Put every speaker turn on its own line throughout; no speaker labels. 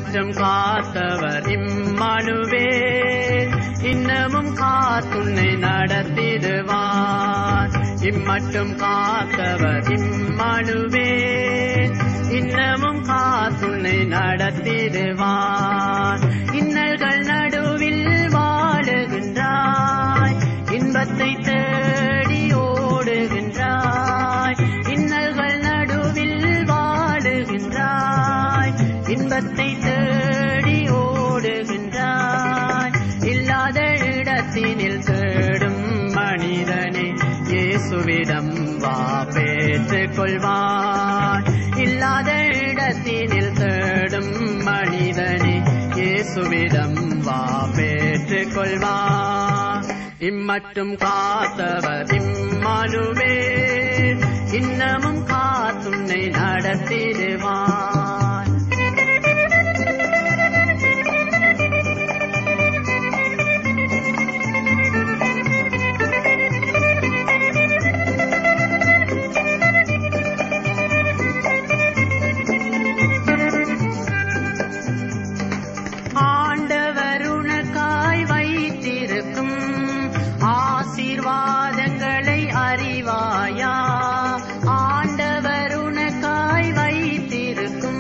இம்மற்றும் காத்தவர் இம்மானுவே இன்னமும் காத்துன்னை நடத்திடுவார் இம்மட்டும் காத்தவர் இம்மானுவே இன்னமும் காத்துன்னை நடத்திடுவார் இன்னல்கள் நடுவில் வாழுகின்றாய் இன்பத்தை தேடி ஓடுகின்றாய் இன்னல்கள் நடுவில் வாழுகின்றாய் இன்பத்தை தேடி ஓடுகின்றாய் இல்லாத இடத்தினில் தேடும் மனிதனே இயேசுவிடம் வா பெற்றுக் கொள்வாய் இல்லாத இடத்தினில் தேடும் மனிதனே இயேசுவிடம் வா பெற்றுக் கொள்வாய் இம்மட்டும் காத்தவர் இம்மானுவே இன்னமும் காத்துன்னை நடத்திடுவான் ஆண்டவர் உனக்காய் வைத்திருக்கும் ஆசீர்வாதங்களை அறிவாயா ஆண்டவர் உனக்காய் வைத்திருக்கும்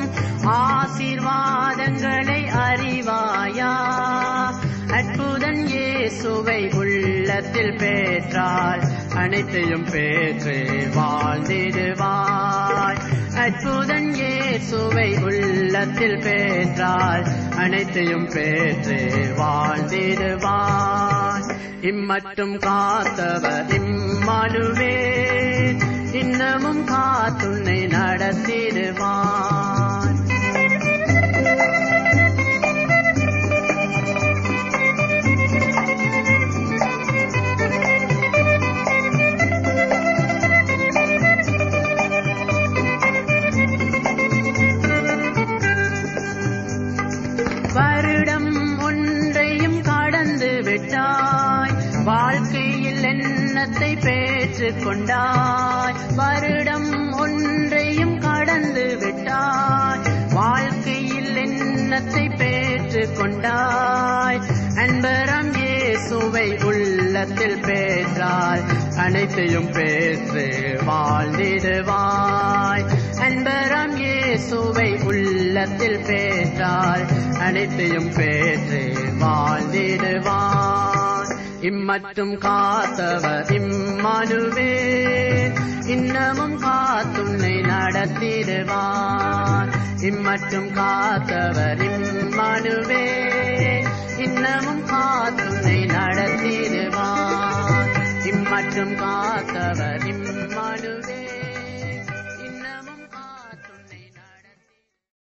ஆசீர்வாதங்களை அறிவாயா அற்புதன் இயேசுவை உள்ளத்தில் பெற்றால் அனைத்தையும் பெற்று வாழ்ந்திடுவாய் அற்புதன் இயேசுவை உள்ளத்தில் பெற்றால் அனைத்தையும் பெற்று வாழ்ந்திடுவாய் இம்மட்டும் காத்தவர் இம்மானுவே இன்னமும் காத்துன்னை நடத்திடுவான் வருடம் ஒன்றையும் கடந்து விட்டாய் வாழ்க்கையில் எண்ணத்தை பெற்றுக் கொண்டாய் வருடம் ஒன்றையும் கடந்து விட்டாய் வாழ்க்கையில் எண்ணத்தை பெற்றுக் கொண்டாய் அன்பரம் இயேசுவை உள்ளத்தில் பெற்றால் அனைத்தையும் பெற்று வாழ்ந்திடுவாய் அன்பரம் இயேசுவை உள்ளத்தில் பெற்றால் அனைத்தையும் பெற்று வாழ்ந்திடுவான் இம்மட்டும் காத்தவர் இம்மானுவே இன்னமும் காத்துன்னை நடத்திடுவான் இம்மட்டும் காத்தவர் இம்மானுவே இன்னமும் காத்துன்னை நடத்திடுவான் இம்மட்டும் காத்தவர் இம்